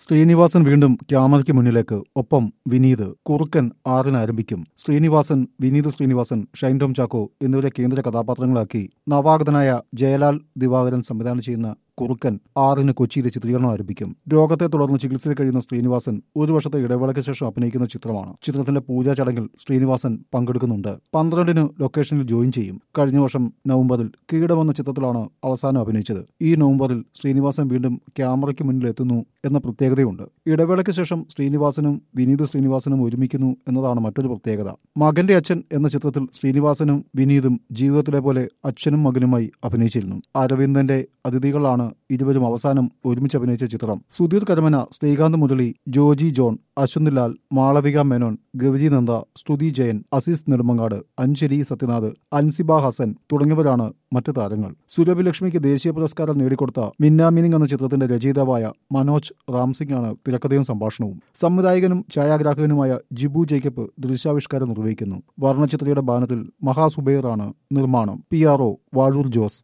ശ്രീനിവാസൻ വീണ്ടും ക്യാമറയ്ക്ക് മുന്നിലേക്ക് ഒപ്പം വിനീത് കുറുക്കൻ ആറിന് ആരംഭിക്കും ശ്രീനിവാസൻ വിനീത് ശ്രീനിവാസൻ ഷൈൻ ടോം ചാക്കോ എന്നിവരെ കേന്ദ്ര കഥാപാത്രങ്ങളാക്കി നവാഗതനായ ജയലാൽ ദിവാകരൻ സംവിധാനം ചെയ്യുന്ന കുറുക്കൻ ആറിന് കൊച്ചിയിലെ ചിത്രീകരണം ആരംഭിക്കും രോഗത്തെ തുടർന്ന് ചികിത്സയിൽ കഴിയുന്ന ശ്രീനിവാസൻ ഒരു വർഷത്തെ ഇടവേളയ്ക്ക് ശേഷം അഭിനയിക്കുന്ന ചിത്രമാണ് ചിത്രത്തിന്റെ പൂജാ ചടങ്ങിൽ ശ്രീനിവാസൻ പങ്കെടുക്കുന്നുണ്ട് പന്ത്രണ്ടിന് ലൊക്കേഷനിൽ ജോയിൻ ചെയ്യും കഴിഞ്ഞ വർഷം നവംബറിൽ കീടം എന്ന ചിത്രത്തിലാണ് അവസാനം അഭിനയിച്ചത് ഈ നവംബറിൽ ശ്രീനിവാസൻ വീണ്ടും ക്യാമറയ്ക്ക് മുന്നിൽ എത്തുന്നു എന്ന പ്രത്യേകതയുണ്ട് ഇടവേളയ്ക്ക് ശേഷം ശ്രീനിവാസനും വിനീത് ശ്രീനിവാസനും ഒരുമിക്കുന്നു എന്നതാണ് മറ്റൊരു പ്രത്യേകത മകന്റെ അച്ഛൻ എന്ന ചിത്രത്തിൽ ശ്രീനിവാസനും വിനീതും ജീവിതത്തിലെ പോലെ അച്ഛനും മകനുമായി അഭിനയിച്ചിരുന്നു അരവിന്ദന്റെ അതിഥികളാണ് ഇരുവരും അവസാനം ഒരുമിച്ച് അഭിനയിച്ച ചിത്രം സുധീർ കരമന ശ്രീകാന്ത് മുരളി ജോജി ജോൺ അശ്വന്ത് ലാൽ മാളവിക മേനോൻ ഗൗരി നന്ദ സ്തുതി ജയൻ അസീസ് നെടുമങ്ങാട് അഞ്ജലി സത്യനാഥ് അൻസിബ ഹസൻ തുടങ്ങിയവരാണ് മറ്റ് താരങ്ങൾ സുരഭി ലക്ഷ്മിക്ക് ദേശീയ പുരസ്കാരം നേടിക്കൊടുത്ത മിന്നാമിനിങ് എന്ന ചിത്രത്തിന്റെ രചയിതാവായ മനോജ് റാംസിംഗ് ആണ് തിരക്കഥയും സംഭാഷണവും സംവിധായകനും ഛായാഗ്രാഹകനുമായ ജിബു ജേക്കബ് ദൃശ്യാവിഷ്കാരം നിർവഹിക്കുന്നു വർണ്ണചിത്രയുടെ ബാനറിൽ മഹാസുബൈറാണ് നിർമ്മാണം P R O Vazhoor Jose